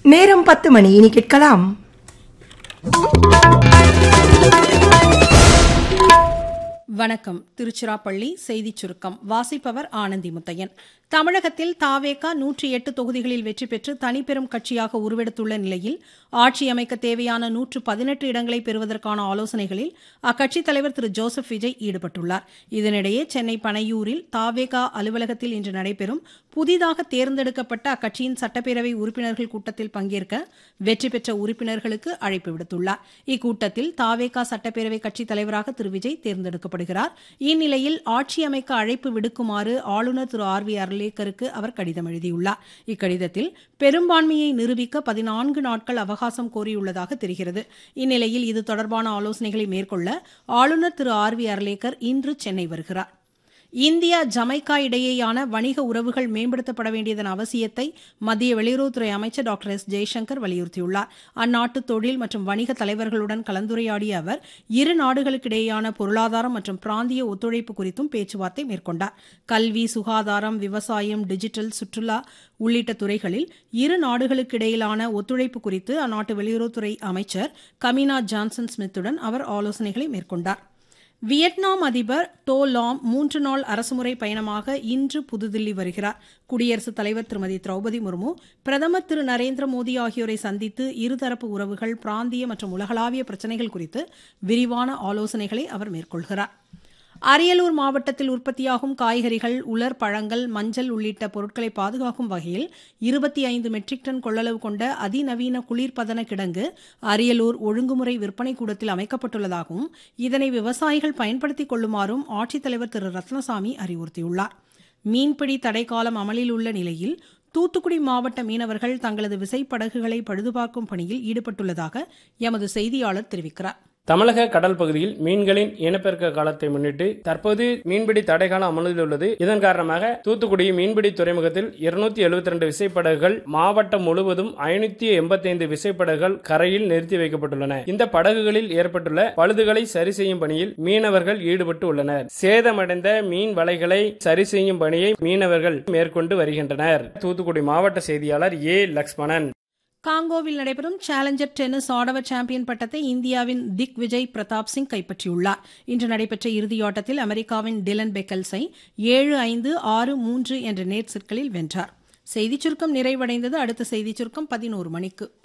நேரம் பத்து மணி இனி கேட்கலாம் வணக்கம் திருச்சிராப்பள்ளி செய்திச் சுருக்கம் வாசிப்பவர் ஆனந்தி முத்தையன் தமிழகத்தில் தாவேகா நூற்றி எட்டு தொகுதிகளில் வெற்றி பெற்று தனிப்பெரும் கட்சியாக உருவெடுத்துள்ள நிலையில் ஆட்சி அமைக்க தேவையான நூற்று பதினெட்டு இடங்களை பெறுவதற்கான ஆலோசனைகளில் அக்கட்சித் தலைவர் திரு ஜோசப் விஜய் ஈடுபட்டுள்ளார் இதனிடையே சென்னை பனையூரில் தாவேகா அலுவலகத்தில் இன்று நடைபெறும் புதிதாக தேர்ந்தெடுக்கப்பட்ட அக்கட்சியின் சட்டப்பேரவை உறுப்பினர்கள் கூட்டத்தில் பங்கேற்க வெற்றி பெற்ற உறுப்பினர்களுக்கு அழைப்பு விடுத்துள்ளார் இக்கூட்டத்தில் தாவேகா சட்டப்பேரவை கட்சித் தலைவராக திரு விஜய் தேர்ந்தெடுக்கப்படுகிறார் இந்நிலையில் ஆட்சி அமைக்க அழைப்பு விடுக்குமாறு ஆளுநர் திரு ஆர் வி அர்லேக்கருக்கு அவர் கடிதம் எழுதியுள்ளார் இக்கடிதத்தில் பெரும்பான்மையை நிரூபிக்க பதினான்கு நாட்கள் அவகாசம் கோரியுள்ளதாக தெரிகிறது இந்நிலையில் இது தொடர்பான ஆலோசனைகளை மேற்கொள்ள ஆளுநர் திரு ஆர் வி அர்லேக்கர் இன்று சென்னை வருகிறார் இந்தியா ஜமைக்கா இடையேயான வணிக உறவுகள் மேம்படுத்தப்பட வேண்டியதன் அவசியத்தை மத்திய வெளியுறவுத்துறை அமைச்சர் டாக்டர் எஸ் ஜெய்சங்கர் வலியுறுத்தியுள்ளார் அந்நாட்டு தொழில் மற்றும் வணிக தலைவர்களுடன் கலந்துரையாடிய அவர் இரு நாடுகளுக்கிடையேயான பொருளாதாரம் மற்றும் பிராந்திய ஒத்துழைப்பு குறித்தும் பேச்சுவார்த்தை மேற்கொண்டார் கல்வி சுகாதாரம் விவசாயம் டிஜிட்டல் சுற்றுலா உள்ளிட்ட துறைகளில் இரு நாடுகளுக்கிடையிலான ஒத்துழைப்பு குறித்து அந்நாட்டு வெளியுறவுத்துறை அமைச்சர் கமினா ஜான்சன் ஸ்மித்துடன் அவர் ஆலோசனைகளை மேற்கொண்டார் வியட்நாம் அதிபர் டோ லாம் மூன்று நாள் அரசுமுறை பயணமாக இன்று புதுதில்லி வருகிறார் குடியரசுத் தலைவர் திருமதி திரௌபதி முர்மு பிரதமர் திரு நரேந்திர மோடி ஆகியோரை சந்தித்து இருதரப்பு உறவுகள் பிராந்திய மற்றும் உலகளாவிய பிரச்சினைகள் குறித்து விரிவான ஆலோசனைகளை அவர் மேற்கொள்கிறார் அரியலூர் மாவட்டத்தில் உற்பத்தியாகும் காய்கறிகள் உலர் பழங்கள் மஞ்சள் உள்ளிட்ட பொருட்களை பாதுகாக்கும் வகையில் இருபத்தி ஐந்து மெட்ரிக் டன் கொள்ளளவு கொண்ட அதிநவீன குளிர்பதன கிடங்கு அரியலூர் ஒழுங்குமுறை விற்பனை கூடத்தில் அமைக்கப்பட்டுள்ளதாகவும் இதனை விவசாயிகள் பயன்படுத்திக் கொள்ளுமாறும் ஆட்சித்தலைவர் திரு ரத்னசாமி அறிவுறுத்தியுள்ளார் மீன்பிடி தடைக்காலம் அமலில் உள்ள நிலையில் தூத்துக்குடி மாவட்ட மீனவர்கள் தங்களது விசைப்படகுகளை பழுதுபார்க்கும் பணியில் ஈடுபட்டுள்ளதாக எமது செய்தியாளர் தெரிவிக்கிறார் தமிழக கடல் பகுதியில் மீன்களின் இனப்பெருக்க காலத்தை முன்னிட்டு தற்போது மீன்பிடி தடைகாலம் அமலில் உள்ளது இதன் காரணமாக தூத்துக்குடி மீன்பிடி துறைமுகத்தில் இருநூத்தி எழுபத்தி ரெண்டு விசைப்படகுகள் மாவட்டம் முழுவதும் ஐநூத்தி எண்பத்தி ஐந்து விசைப்படகுகள் கரையில் நிறுத்தி வைக்கப்பட்டுள்ளன இந்த படகுகளில் ஏற்பட்டுள்ள பழுதுகளை சரி செய்யும் பணியில் மீனவர்கள் ஈடுபட்டு உள்ளனர் சேதமடைந்த மீன் வலைகளை சரி செய்யும் பணியை மீனவர்கள் மேற்கொண்டு வருகின்றனர் தூத்துக்குடி மாவட்ட செய்தியாளர் ஏ லக்ஷ்மணன் காங்கோவில் நடைபெறும் சேலஞ்சர் டென்னிஸ் ஆடவர் சாம்பியன் பட்டத்தை இந்தியாவின் திக் விஜய் பிரதாப் சிங் கைப்பற்றியுள்ளார் இன்று நடைபெற்ற இறுதியாட்டத்தில் அமெரிக்காவின் டிலன் பெக்கல்ஸை ஏழு ஐந்து ஆறு மூன்று என்ற நேர் செட்களில் வென்றார் செய்திச் சுருக்கம் நிறைவடைந்தது அடுத்த செய்திச் சுருக்கம் பதினோரு மணிக்கு